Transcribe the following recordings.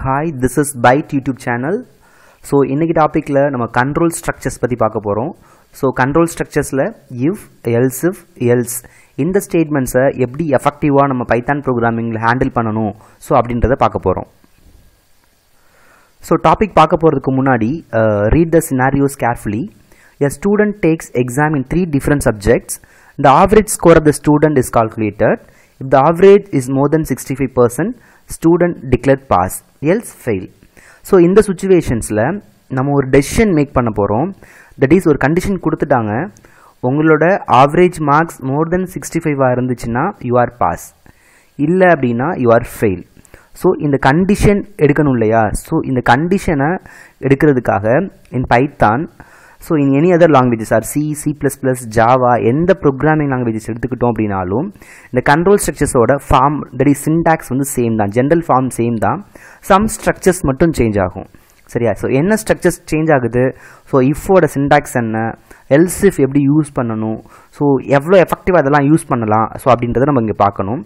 Hi this is Byte YouTube channel so இன்றைக்கி டாப்பிக்கில் நம்ம கண்ட்ரோல் ஸ்ட்ரக்சர்ஸ் பற்றி பார்க்க போகிறோம் ஸோ கண்ட்ரோல் ஸ்ட்ரக்சர்ஸில் இஃப் எல்ஸ் இஃப் எல்ஸ் இந்த ஸ்டேட்மெண்ட்ஸை எப்படி எஃபெக்டிவாக நம்ம பைத்தான் ப்ரோக்ராமிங்கில் ஹேண்டில் பண்ணணும் ஸோ அப்படின்றத பார்க்க போகிறோம் ஸோ டாபிக் பார்க்க போகிறதுக்கு முன்னாடி read the scenarios carefully a student takes exam in three different subjects the average score of the student is calculated if the average is more than 65% student declared pass else fail so இந்த சுச்சுவேஷன்ஸில் நம்ம ஒரு decision make பண்ண போகிறோம் that is ஒரு condition கொடுத்துட்டாங்க உங்களோட average marks more than sixty ஃபைவாக இருந்துச்சுன்னா யூ ஆர் பாஸ் இல்லை அப்படின்னா யூ ஆர் ஃபெயில் ஸோ இந்த கண்டிஷன் எடுக்கணும் இல்லையா ஸோ இந்த கண்டிஷனை எடுக்கிறதுக்காக in Python so in any other languages or C C plus plus Java எந்த ப்ரோக்ராமிங் லாங்குவேஜஸ் எடுத்துக்கிட்டோம் அப்படின்னாலும் இந்த கண்ட்ரோல் ஸ்ட்ரக்சர்ஸோட ஃபார்ம் தட் இஸ் சின்டாக்ஸ் வந்து சேம் தான் ஜென்ரல் ஃபார்ம் சேம் தான் சம் ஸ்ட்ரக்சர்ஸ் மட்டும் சேஞ்ச் ஆகும் சரியா ஸோ என்ன ஸ்ட்ரக்சர்ஸ் சேஞ்ச் ஆகுது ஸோ இஃபோட சின்டாக்ஸ் என்ன எல்ஸ் இஃப் எப்படி யூஸ் பண்ணணும் ஸோ எவ்வளோ எஃபெக்டிவாக அதெல்லாம் யூஸ் பண்ணலாம் ஸோ அப்படின்றத நம்ம இங்கே பார்க்கணும்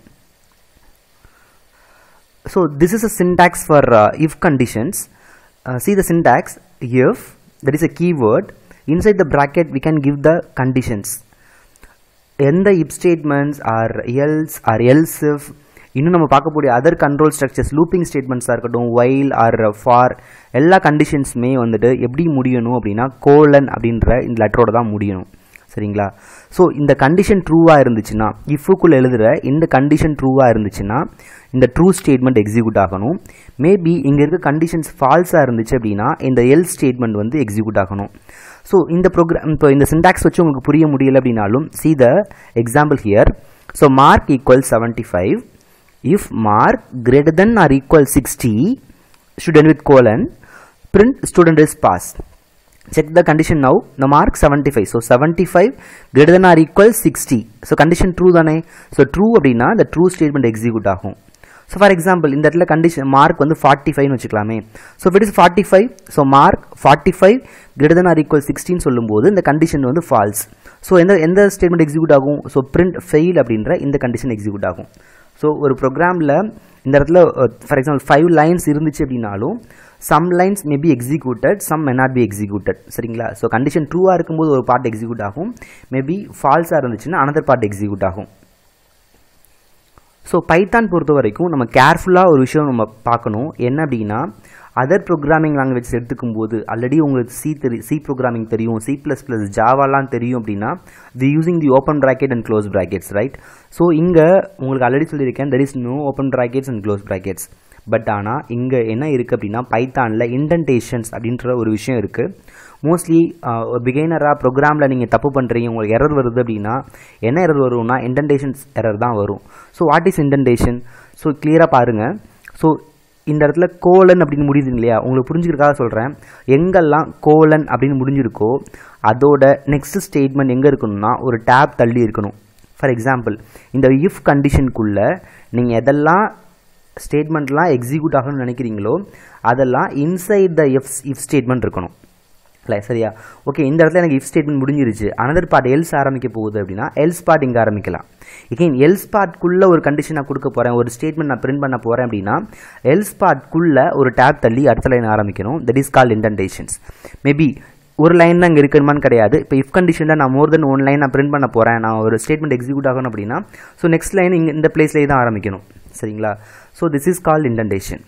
so this is a syntax for uh, if conditions uh, see the syntax if that is a keyword inside the bracket we can give the conditions எந்த if statements are else or else if இன்னும் நம்ம பார்க்கக்கூடிய other control structures looping ஸ்டேட்மெண்ட்ஸாக இருக்கட்டும் while R for எல்லா கண்டிஷன்ஸுமே வந்துட்டு எப்படி முடியணும் அப்படின்னா கோலன் அப்படின்ற இந்த லெட்டரோட தான் முடியணும் சரிங்களா ஸோ இந்த கண்டிஷன் ட்ரூவாக இருந்துச்சுன்னா இஃபுக்குள்ளே எழுதுகிற இந்த கண்டிஷன் ட்ரூவாக இருந்துச்சுன்னா இந்த ட்ரூ ஸ்டேட்மெண்ட் எக்ஸிக்யூட் ஆகணும் மேபி இங்கே இருக்க கண்டிஷன்ஸ் ஃபால்ஸாக இருந்துச்சு அப்படின்னா இந்த எல் ஸ்டேட்மெண்ட் வந்து எக்ஸிக்யூட் ஆகணும் ஸோ இந்த ப்ரோக்ராம் இப்போ இந்த சின்டாக்ஸ் வச்சு உங்களுக்கு புரிய முடியல அப்படின்னாலும் see the example here so mark equal seventy five if mark greater than or equal sixty student with colon print student is pass check the condition now the mark 75 so 75 greater than or equal 60 so condition true தானே so true அப்படின்னா the true statement execute ஆகும் so for example இந்த இடத்துல condition mark வந்து 45 னு வச்சுக்கலாமே so if it is 45 so mark 45 greater than or equal 16 னு சொல்லும்போது இந்த condition வந்து false so எந்த எந்த statement execute ஆகும் so print fail அப்படின்ற இந்த condition execute ஆகும் ஸோ ஒரு ப்ரோக்ராமில் இந்த இடத்துல ஃபார் எக்ஸாம்பிள் ஃபைவ் லைன்ஸ் இருந்துச்சு அப்படின்னாலும் some lines may be executed some may not be executed சரிங்களா ஸோ கண்டிஷன் ட்ரூவாக இருக்கும்போது ஒரு பார்ட் எக்ஸிக்யூட் ஆகும் மேபி ஃபால்ஸாக இருந்துச்சுன்னா அனதர் பார்ட் எக்ஸிக்யூட் ஆகும் ஸோ பைத்தான் பொறுத்த வரைக்கும் நம்ம கேர்ஃபுல்லாக ஒரு விஷயம் நம்ம பார்க்கணும் என்ன அப்படின்னா அதர் ப்ரோக்ராமிங் லாங்குவேஜ் எடுத்துக்கும் போது ஆல்ரெடி உங்களுக்கு சி தெரி சி ப்ரோக்ராமிங் தெரியும் சி ப்ளஸ் ப்ளஸ் ஜாவாலாம் தெரியும் அப்படின்னா the using the open bracket and close brackets right so இங்கே உங்களுக்கு ஆல்ரெடி சொல்லியிருக்கேன் there is no open brackets and close brackets but ஆனால் இங்கே என்ன இருக்குது அப்படின்னா பைத்தானில் இன்டென்டேஷன்ஸ் அப்படின்ற ஒரு விஷயம் இருக்குது மோஸ்ட்லி பிகைனராக ப்ரோக்ராமில் நீங்கள் தப்பு பண்ணுறீங்க உங்களுக்கு எரர் வருது அப்படின்னா என்ன எரர் வரும்னா இன்டென்டேஷன்ஸ் எரர் தான் வரும் so what is indentation so கிளியராக பாருங்கள் ஸோ இந்த இடத்துல கோலன் அப்படின்னு முடியுது இல்லையா உங்களுக்கு புரிஞ்சுக்கிறதுக்காக சொல்கிறேன் எங்கெல்லாம் கோலன் அப்படின்னு முடிஞ்சிருக்கோ அதோட நெக்ஸ்ட் ஸ்டேட்மெண்ட் எங்கே இருக்கணும்னா ஒரு டேப் தள்ளி இருக்கணும் ஃபார் எக்ஸாம்பிள் இந்த இஃப் கண்டிஷனுக்குள்ளே நீங்கள் எதெல்லாம் ஸ்டேட்மெண்ட்லாம் எக்ஸிக்யூட் ஆகணும்னு நினைக்கிறீங்களோ அதெல்லாம் inside the if if statement இருக்கணும் இல்லை சரியா ஓகே இந்த இடத்துல எனக்கு இஃப் ஸ்டேட்மெண்ட் முடிஞ்சிருச்சு அனதர் பார்ட் எல்ஸ் ஆரம்பிக்க போகுது அப்படின்னா எல்ஸ் பார்ட் இங்கே ஆரம்பிக்கலாம் எகெயின் எல்ஸ் பார்ட்குள்ளே ஒரு கண்டிஷன் நான் கொடுக்க போகிறேன் ஒரு ஸ்டேட்மெண்ட் நான் பிரிண்ட் பண்ண போகிறேன் அப்படின்னா எல்ஸ் பார்ட்குள்ளே ஒரு டேப் தள்ளி அடுத்த லைன் ஆரம்பிக்கணும் that is called indentations maybe ஒரு லைன் தான் இங்கே இருக்கணுமான்னு கிடையாது இப்போ இஃப் கண்டிஷனில் நான் மோர் தென் ஒன் லைன் நான் பிரிண்ட் பண்ண போகிறேன் நான் ஒரு ஸ்டேட்மெண்ட் எக்ஸிக்யூட் ஆகணும் அப்படின்னா ஸோ நெக்ஸ்ட் லைன் இங்கே இந்த பிளேஸ்லேயே தான் ஆரம்பிக்கணும் சரிங்களா so this is called indentation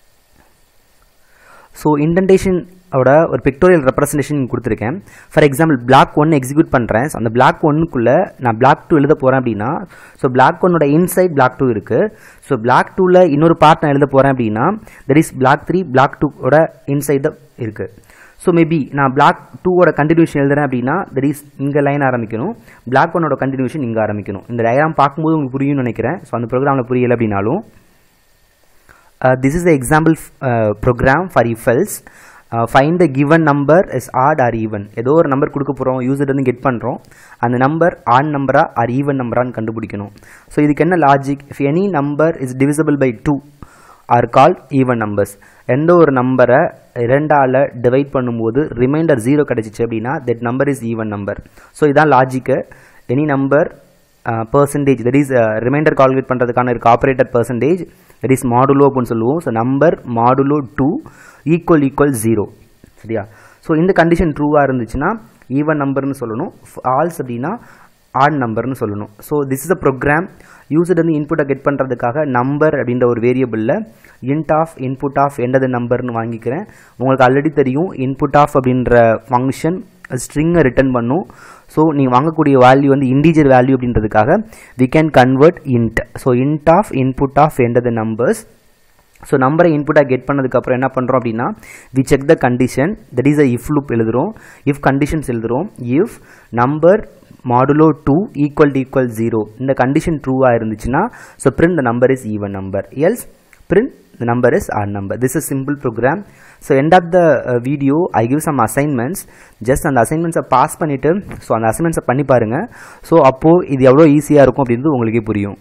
so indentation ஓட ஒரு பிக்டோரியல் ரெப்ரஸன்டேஷன் கொடுத்துருக்கேன் for example block one execute பண்ணுறேன் அந்த பிளாக் ஒன்னுக்குள்ளே நான் பிளாக் டூ எழுத போகிறேன் அப்படின்னா ஸோ பிளாக் ஒன்னோட இன்சைட் பிளாக் டூ இருக்குது ஸோ பிளாக் டூவில் இன்னொரு பார்ட் நான் எழுத போகிறேன் அப்படின்னா that is block three block டூவோட இன்சைட் தான் இருக்குது ஸோ மேபி நான் பிளாக் டூவோட கண்டினியூஷன் எழுதுறேன் அப்படின்னா தட் இஸ் இங்கே லைன் ஆரம்பிக்கணும் பிளாக் ஒன்னோட கண்டினியூஷன் இங்கே ஆரம்பிக்கணும் இந்த டயக்ராம் பார்க்கும்போது உங்களுக்கு புரியும்னு நினைக்கிறேன் ஸோ அந்த ப்ரோக்ராமில் புரியலை அப்படின்னாலும் this is example program for if else find the given number is odd or even ஏதோ ஒரு நம்பர் கொடுக்க போகிறோம் யூசர் வந்து கெட் பண்ணுறோம் அந்த நம்பர் ஆட் நம்பரா ஆர் ஈவன் நம்பரான்னு கண்டுபிடிக்கணும் ஸோ இதுக்கு என்ன logic if any number is divisible by two or called even numbers எந்த ஒரு நம்பரை இரண்டால் டிவைட் பண்ணும்போது ரிமைண்டர் ஜீரோ கிடச்சிச்சு அப்படின்னா that number is even number so இதான் logic any number percentage that is remainder calculate பண்ணுறதுக்கான இருக்க operator percentage that is modulo அப்படின்னு சொல்லுவோம் so number modulo two equal equal zero சரியா ஸோ இந்த கண்டிஷன் ட்ரூவாக இருந்துச்சுன்னா ஈவன் நம்பர்னு சொல்லணும் ஆல்ஸ் அப்படின்னா ஆட் நம்பர்னு சொல்லணும் so this is a program user வந்து இன்புட்டை கெட் பண்ணுறதுக்காக நம்பர் அப்படின்ற ஒரு வேரியபிளில் இன்ட் ஆஃப் இன்புட் ஆஃப் என்னது நம்பர்னு வாங்கிக்கிறேன் உங்களுக்கு ஆல்ரெடி தெரியும் இன்புட் ஆஃப் அப்படின்ற ஃபங்க்ஷன் ஸ்ட்ரிங்கை ரிட்டர்ன் பண்ணும் ஸோ நீங்கள் வாங்கக்கூடிய வேல்யூ வந்து இண்டீஜர் வேல்யூ அப்படின்றதுக்காக we can convert int so int of input of என்னது நம்பர்ஸ் ஸோ நம்பரை இன்புட்டாக கெட் பண்ணதுக்கப்புறம் என்ன பண்ணுறோம் அப்படின்னா we check the condition that is a if loop எழுதுகிறோம் இஃப் கண்டிஷன்ஸ் எழுதுகிறோம் if number modulo two equal to equal zero இந்த கண்டிஷன் ட்ரூவாக இருந்துச்சுன்னா so print the number is even number else print the number is odd number this is simple program so end of the uh, video i give some assignments just அந்த assignments pass பண்ணிவிட்டு so அந்த assignments பண்ணி பாருங்கள் so அப்போது இது எவ்வளோ ஈஸியாக இருக்கும் அப்படின்றது உங்களுக்கே புரியும்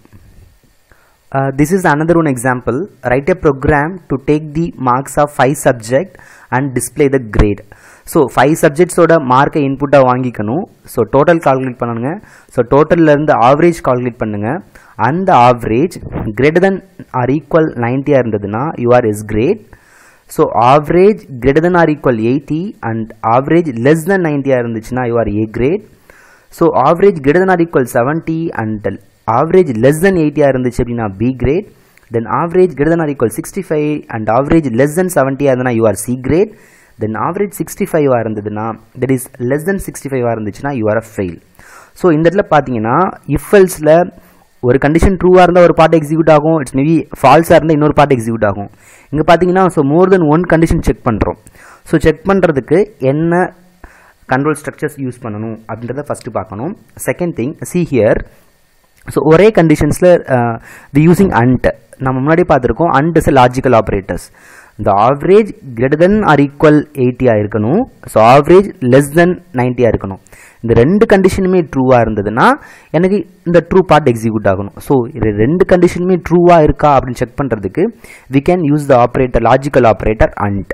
Uh, this is another one example. Write a program to take the marks of 5 subject and display the grade. So five சப்ஜெக்ட்ஸோட மார்க்கை இன்புட்டாக வாங்கிக்கணும் ஸோ டோட்டல் கால்குலேட் பண்ணணுங்க ஸோ டோட்டல்லேருந்து ஆவரேஜ் கால்குலேட் பண்ணுங்கள் அந்த average greater than or equal நைன்ட்டியாக இருந்ததுன்னா you are S grade so average greater than or equal eighty and average less than நைன்ட்டியாக இருந்துச்சுன்னா you are A grade so average greater than or equal seventy and average less than எயிட்டியாக இருந்துச்சு அப்படின்னா B grade then average greater than or equal sixty five and average less than செவன்ட்டியாக இருந்ததுன்னா you are C grade then average sixty ஃபைவாக இருந்ததுன்னா that is less than sixty ஃபைவாக இருந்துச்சுன்னா you are a fail so இந்த இடத்துல பார்த்தீங்கன்னா இஃபெல்ஸில் ஒரு கண்டிஷன் ட்ரூவாக இருந்தால் ஒரு பார்ட் எக்ஸிக்யூட் ஆகும் இட்ஸ் மேபி ஃபால்ஸாக இருந்தால் இன்னொரு பார்ட் எக்ஸிக்யூட் ஆகும் இங்கே பார்த்தீங்கன்னா so more than one condition check பண்ணுறோம் ஸோ செக் பண்ணுறதுக்கு என்ன கண்ட்ரோல் ஸ்ட்ரக்சர்ஸ் யூஸ் பண்ணணும் அப்படின்றத ஃபஸ்ட்டு பார்க்கணும் second thing see here so ஒரே கண்டிஷன்ஸில் வி யூஸிங் அண்ட் நம்ம முன்னாடி பார்த்துருக்கோம் அண்ட் இஸ் லாஜிக்கல் ஆப்ரேட்டர்ஸ் இந்த average greater than or equal எயிட்டியாக இருக்கணும் ஸோ ஆவரேஜ் லெஸ் தென் நைன்ட்டியாக இருக்கணும் இந்த ரெண்டு கண்டிஷனுமே ட்ரூவாக இருந்ததுன்னா எனக்கு இந்த ட்ரூ பார்ட் எக்ஸிக்யூட் ஆகணும் ஸோ இது ரெண்டு கண்டிஷனுமே ட்ரூவாக இருக்கா அப்படின்னு செக் பண்ணுறதுக்கு we can use the operator logical operator and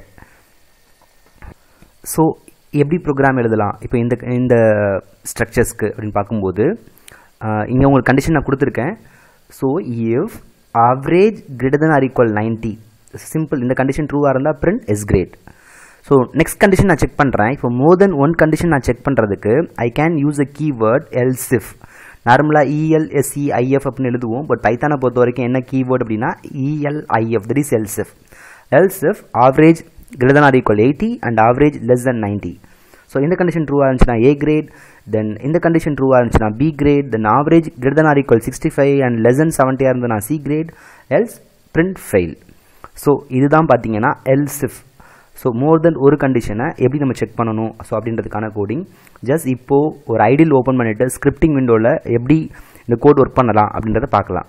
so எப்படி ப்ரோக்ராம் எழுதலாம் இப்போ இந்த இந்த ஸ்ட்ரக்சர்ஸ்க்கு அப்படின்னு பார்க்கும்போது இங்கே உங்களுக்கு கண்டிஷன் நான் கொடுத்துருக்கேன் so if average greater than or equal ninety simple இந்த கண்டிஷன் ட்ரூவாக இருந்தால் print S grade so next condition நான் செக் பண்ணுறேன் இப்போ மோர் தென் ஒன் கண்டிஷன் நான் செக் பண்ணுறதுக்கு I can use a keyword elif நார்மலாக இஎல்எஸ்சி ஐஎஃப் அப்படின்னு எழுதுவோம் பட் பைத்தானை பொறுத்த வரைக்கும் என்ன கீவேர்ட் அப்படின்னா ELIF that is elif elif average greater than or equal eighty and average less than ninety so இந்த கண்டிஷன் ட்ரூவாக இருந்துச்சுன்னா ஏ கிரேட் தென் இந்த கண்டிஷன் ட்ரூவாக இருந்துச்சுன்னா B grade then average greater than or equal sixty five and less than செவன்ட்டியாக இருந்ததுன்னா C grade else print fail so இதுதான் பார்த்தீங்கன்னா எல்சிஃப் ஸோ மோர் தென் ஒரு கண்டிஷனை எப்படி நம்ம செக் பண்ணணும் ஸோ அப்படின்றதுக்கான கோடிங் ஜஸ்ட் இப்போது ஒரு ஐடியில் ஓப்பன் பண்ணிவிட்டு ஸ்கிரிப்டிங் விண்டோவில் எப்படி இந்த கோட் ஒர்க் பண்ணலாம் அப்படின்றத பார்க்கலாம்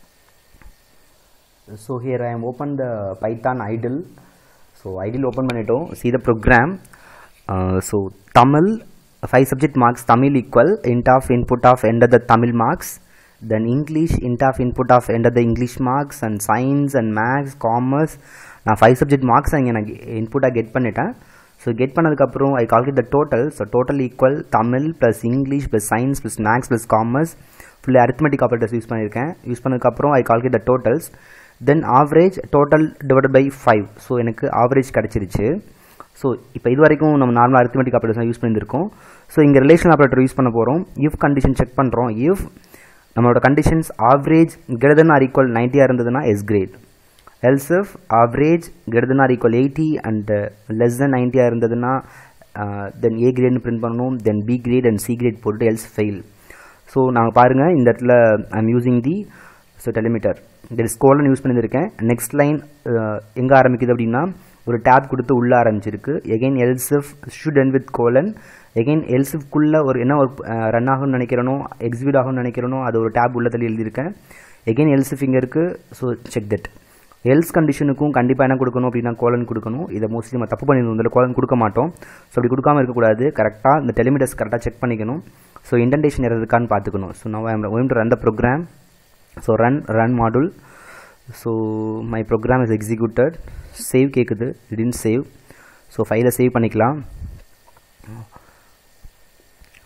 so here I am open the Python IDLE so ஐடியில் ஓப்பன் பண்ணிட்டோம் see the program so Tamil five subject marks Tamil equal int of input of enter the Tamil marks then English int of input of enter the English marks and science and maths commerce நான் five subject marks இங்கே நான் இன்புட்டாக get பண்ணிட்டேன் so get பண்ணதுக்கப்புறம் I calculate the total so total equal Tamil plus English plus science plus maths plus commerce fully arithmetic operators use பண்ணியிருக்கேன் use பண்ணதுக்கப்புறம் I calculate the totals then average total divide by five so எனக்கு average கிடச்சிருச்சு so இப்போ இது வரைக்கும் நம்ம normal arithmetic operators use பண்ணியிருக்கோம் so இங்கே ரிலேஷன் ஆப்ரேட்டர் யூஸ் பண்ண போகிறோம் இஃப் கண்டிஷன் செக் பண்ணுறோம் இஃப் நம்மளோட conditions average greater than or equal நைன்ட்டியாக இருந்ததுன்னா S grade else if average greater than or equal 80 and uh, less than 90 ஆ இருந்ததுன்னா தென் ஏ கிரேட்னு பிரிண்ட் பண்ணணும் then B grade and C grade போட்டு else fail so நாங்கள் பாருங்கள் இந்த இடத்துல I'm using the so delimiter இந்த ஸ்கோலன் யூஸ் பண்ணியிருக்கேன் நெக்ஸ்ட் லைன் எங்கே ஆரம்பிக்குது அப்படின்னா ஒரு டேப் கொடுத்து உள்ளே ஆரம்பிச்சிருக்கு again elif should end with colon again எல்சிஃப்குள்ளே ஒரு என்ன ஒரு ரன் ஆகும்னு நினைக்கிறனோ எக்ஸிக்யூட் ஆகும்னு நினைக்கிறனோ அது ஒரு டேப் உள்ள தள்ளி எழுதியிருக்கேன் எகைன் எல்சிஃப் இங்கே இருக்குது ஸோ செக் தட் எல்ஸ் கண்டிஷனுக்கும் கண்டிப்பாக என்ன கொடுக்கணும் அப்படின்னா கோலன் கொடுக்கணும் இதை மோஸ்ட்லி நம்ம தப்பு பண்ணியிருந்தோம் இதில் கோலன் கொடுக்க மாட்டோம் ஸோ அப்படி கொடுக்காம இருக்கக்கூடாது கரெக்டாக இந்த டெலிமீட்டர்ஸ் கரெக்டாக செக் பண்ணிக்கணும் ஸோ இன்டென்டேஷன் இருக்கான்னு பார்த்துக்கணும் so now I'm going to run the program so run run module so my program is executed save கேட்குது இடின் சேவ் ஸோ ஃபைலை சேவ் பண்ணிக்கலாம்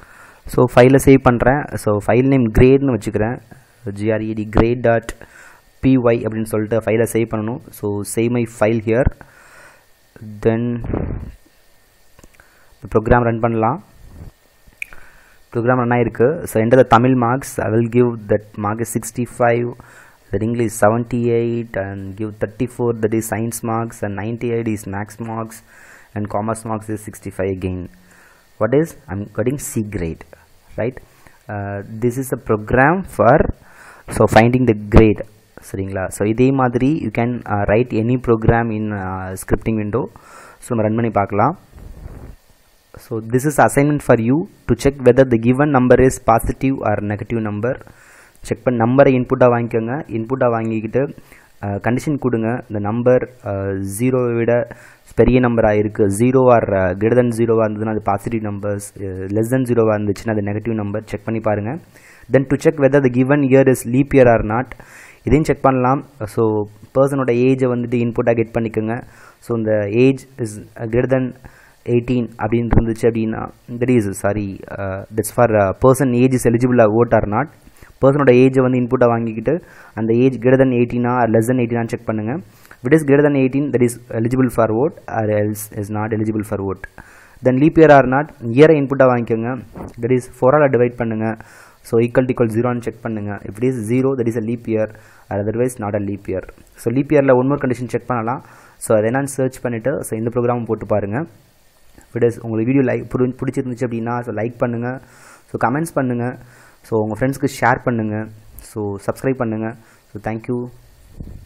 ஸோ ஃபைலை சேவ் பண்ணுறேன் ஸோ ஃபைல் நேம் கிரேட்னு வச்சுக்கிறேன் ஜிஆர்இடி கிரேட் டாட் பிஒய் அப்படின்னு சொல்லிட்டு ஃபைலை சேவ் பண்ணணும் so save my file here then program run பண்ணலாம் ப்ரோக்ராம் ரன் ஆயிருக்கு so enter the Tamil marks I will give that mark is sixty five that English 78 and give 34 that is science marks and 98 is max marks and commerce marks is 65 again what is I'm getting C grade right uh, this is a program for so finding the grade சரிங்களா so இதே மாதிரி you can write any program in scripting window so நம்ம run பண்ணி பார்க்கலாம் so this is assignment for you to check whether the given number is positive or negative number check பண்ண நம்பரை இன்புட்டாக வாங்கிக்கோங்க இன்புட்டாக வாங்கிக்கிட்டு கண்டிஷன் கொடுங்க இந்த நம்பர் ஜீரோவை விட பெரிய நம்பராக இருக்குது ஜீரோ ஆர் கிரேட்டர் தென் ஜீரோவாக இருந்ததுன்னா அது பாசிட்டிவ் நம்பர்ஸ் லெஸ் தென் ஜீரோவாக இருந்துச்சுன்னா அது நெகட்டிவ் நம்பர் செக் பண்ணி பாருங்கள் then to check whether the given year is leap year or not இதையும் செக் பண்ணலாம் ஸோ பர்சனோட ஏஜை வந்துட்டு இன்புட்டாக கெட் பண்ணிக்கோங்க ஸோ இந்த age is greater than eighteen அப்படின்னு இருந்துச்சு அப்படின்னா that is sorry that's for person age is eligible vote or not பர்சனோட ஏஜை வந்து இன்புட்டாக வாங்கிக்கிட்டு அந்த ஏஜ் கிரேட்டர் தென் எயிட்டீனா லெஸ் தென் எயிட்டீனா செக் பண்ணுங்கள் it is greater than eighteen that is eligible for vote or else is not eligible for vote then leap year or not இயரை இன்புட்டாக வாங்கிக்கோங்க தட் இஸ் ஃபோரால் டிவைட் பண்ணுங்கள் so equal equal ஜீரோன்னு check பண்ணுங்கள் if it is zero that is a leap year otherwise not a leap year so leap இயரில் one more condition check பண்ணலாம் so அதை என்னன்னு சர்ச் பண்ணிவிட்டு ஸோ இந்த ப்ரோக்ராம் போட்டு பாருங்கள் விடஸ் உங்களுக்கு வீடியோ லைக் பிடிச்சிருந்துச்சு அப்படின்னா ஸோ லைக் பண்ணுங்கள் ஸோ கமெண்ட்ஸ் பண்ணுங்கள் ஸோ உங்கள் ஃப்ரெண்ட்ஸ்க்கு ஷேர் பண்ணுங்கள் ஸோ சப்ஸ்கிரைப் பண்ணுங்கள் ஸோ தேங்க்யூ